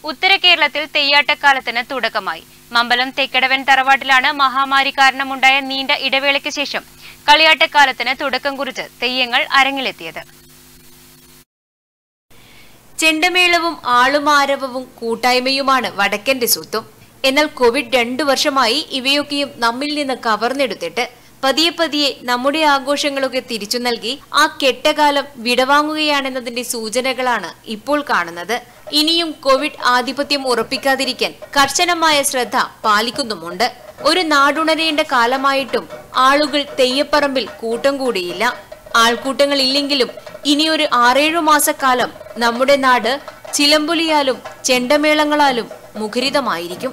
ഉത്തര കേരളത്തിൽ തെയ്യാട്ടക്കാലത്തിന് തുടക്കമായി മമ്പലം തെക്കടവൻ തറവാട്ടിലാണ് മഹാമാരി കാരണമുണ്ടായ നീണ്ട ഇടവേളയ്ക്ക് ശേഷം കളിയാട്ടക്കാലത്തിന് തുടക്കം കുറിച്ച് തെയ്യങ്ങൾ അരങ്ങിലെത്തിയത് ചെണ്ടമേളവും ആളുമാരവവും കൂട്ടായ്മയുമാണ് വടക്കന്റെ സ്വത്വം എന്നാൽ കോവിഡ് രണ്ടു വർഷമായി ഇവയൊക്കെയും നമ്മിൽ നിന്ന് കവർന്നെടുത്തിട്ട് പതിയെ പതിയെ നമ്മുടെ ആഘോഷങ്ങളൊക്കെ തിരിച്ചു നൽകി ആ കെട്ടകാലം വിടവാങ്ങുകയാണെന്നതിന്റെ സൂചനകളാണ് ഇപ്പോൾ കാണുന്നത് ഇനിയും കോവിഡ് ആധിപത്യം ഉറപ്പിക്കാതിരിക്കാൻ കർശനമായ ശ്രദ്ധ പാലിക്കുന്നുമുണ്ട് ഒരു നാടുണരേണ്ട കാലമായിട്ടും ആളുകൾ തെയ്യപ്പറമ്പിൽ കൂട്ടം കൂടിയില്ല ആൾക്കൂട്ടങ്ങൾ ഇല്ലെങ്കിലും ഇനിയൊരു ആറേഴു മാസക്കാലം നമ്മുടെ നാട് ചിലമ്പൊലിയാലും ചെണ്ടമേളങ്ങളാലും മുഖരിതമായിരിക്കും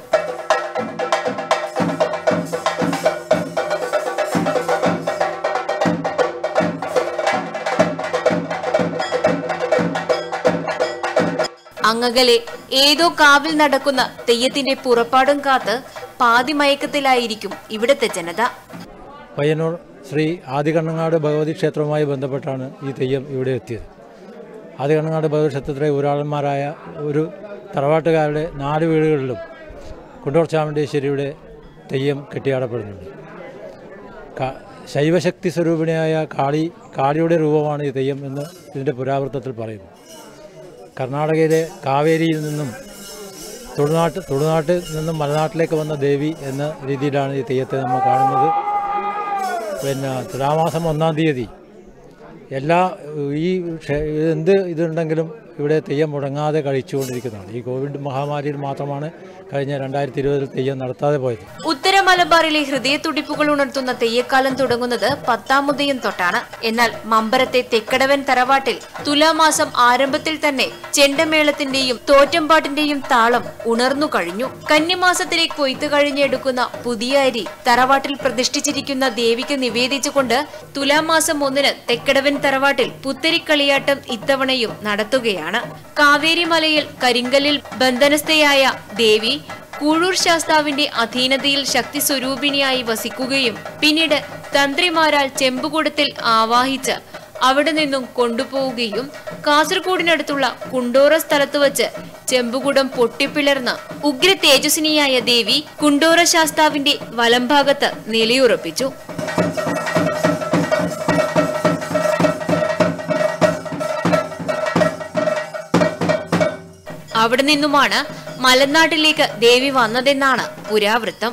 അങ്ങകലെ ഏതോ കാവിൽ നടക്കുന്ന തെയ്യത്തിന്റെ പുറപ്പാടും കാത്ത് പാതിമയക്കത്തിലായിരിക്കും ഇവിടുത്തെ ജനത പയ്യന്നൂർ ശ്രീ ആദികണ്ണങ്ങാട് ഭഗവതി ക്ഷേത്രവുമായി ബന്ധപ്പെട്ടാണ് ഈ തെയ്യം ഇവിടെ എത്തിയത് ആദികണ്ണങ്ങാട് ഭഗവതി ക്ഷേത്രത്തിലെ ഊരാളന്മാരായ ഒരു തറവാട്ടുകാരുടെ നാല് വീടുകളിലും കുണ്ടോർ ചാമുണ്ടേശ്വരിയുടെ തെയ്യം കെട്ടിയാടപ്പെടുന്നുണ്ട് കാ- ശൈവശക്തി സ്വരൂപിണിയായ കാളി കാളിയുടെ രൂപമാണ് ഈ തെയ്യം എന്ന് ഇതിൻ്റെ പുരാവൃത്തത്തിൽ പറയുന്നു കർണാടകയിലെ കാവേരിയിൽ നിന്നും തുളുനാട്ട് തുളുനാട്ടിൽ നിന്നും മലനാട്ടിലേക്ക് വന്ന ദേവി എന്ന രീതിയിലാണ് ഈ തെയ്യത്തെ നമ്മൾ കാണുന്നത് പിന്നെ തുലാമാസം ഒന്നാം തീയതി എല്ലാ ഈ ക്ഷേ- എന്ത് ഇതുണ്ടെങ്കിലും ഇവിടെ തെയ്യം മുടങ്ങാതെ കഴിച്ചുകൊണ്ടിരിക്കുന്നതാണ് ഈ കോവിഡ് മഹാമാരിയിൽ മാത്രമാണ് കഴിഞ്ഞ രണ്ടായിരത്തി ഇരുപതിൽ തെയ്യം നടത്താതെ പോയത് ഉത്തര മലബാറിലെ ഹൃദയത്തുടിപ്പുകൾ ഉണർത്തുന്ന തെയ്യക്കാലം തുടങ്ങുന്നത് പത്താമുദയം തൊട്ടാണ് എന്നാൽ മമ്പരത്തെ തെക്കടവൻ തറവാട്ടിൽ തുലാമാസം ആരംഭത്തിൽ തന്നെ ചെണ്ടമേളത്തിന്റെയും തോറ്റമ്പാട്ടിന്റെയും താളം ഉണർന്നു കഴിഞ്ഞു കന്നിമാസത്തിലെ കൊയ്ത്ത് കഴിഞ്ഞെടുക്കുന്ന പുതിയ അരി തറവാട്ടിൽ പ്രതിഷ്ഠിച്ചിരിക്കുന്ന ദേവിക്ക് നിവേദിച്ചുകൊണ്ട് തുലാമാസം ഒന്നിന് തെക്കടവൻ തറവാട്ടിൽ പുത്തരിക്കളിയാട്ടം ഇത്തവണയും നടത്തുകയാണ് കാവേരി മലയിൽ കരിങ്കല്ലിൽ ബന്ധനസ്ഥയായ ദേവി കൂഴൂർ ശാസ്താവിന്റെ അധീനതയിൽ ശക്തി സ്വരൂപിണിയായി വസിക്കുകയും പിന്നീട് തന്ത്രിമാരാൽ ചെമ്പുകുടത്തിൽ ആവാഹിച്ച് അവിടെ നിന്നും കൊണ്ടുപോവുകയും കാസർഗോഡിനടുത്തുള്ള കുണ്ടോറ സ്ഥലത്ത് വച്ച് ചെമ്പുകുടം പൊട്ടിപ്പിളർന്ന് ഉഗ്ര തേജസ്വിനിയായ ദേവി കുണ്ടോറ ശാസ്താവിന്റെ വലംഭാഗത്ത് നിലയുറപ്പിച്ചു അവിടെ നിന്നുമാണ് മലനാട്ടിലേക്ക് ദേവി വന്നതെന്നാണ് പുരാവൃത്തം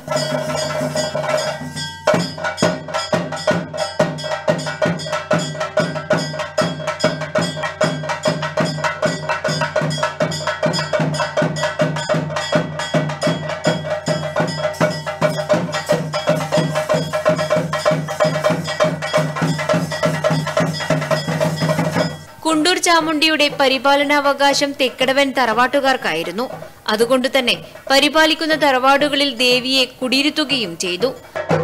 കുണ്ടൂർ ചാമുണ്ടിയുടെ പരിപാലനാവകാശം തെക്കടവൻ തറവാട്ടുകാർക്കായിരുന്നു അതുകൊണ്ട് തന്നെ പരിപാലിക്കുന്ന തറവാടുകളിൽ ദേവിയെ കുടിയിരുത്തുകയും ചെയ്തു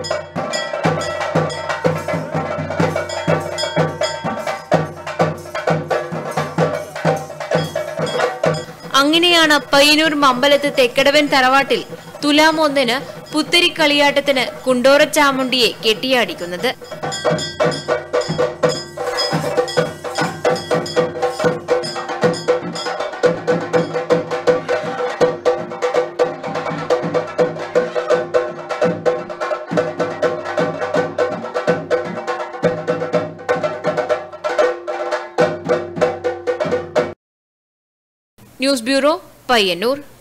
അങ്ങനെയാണ് പയ്യന്നൂർ മമ്പലത്ത് തെക്കടവൻ തറവാട്ടിൽ തുലാം ഒന്നിന് പുത്തരി കളിയാട്ടത്തിന് കുണ്ടോറ ചാമുണ്ടിയെ കെട്ടിയാടിക്കുന്നത് ന്യൂസ് ബ്യൂറോ പയ്യന്നൂർ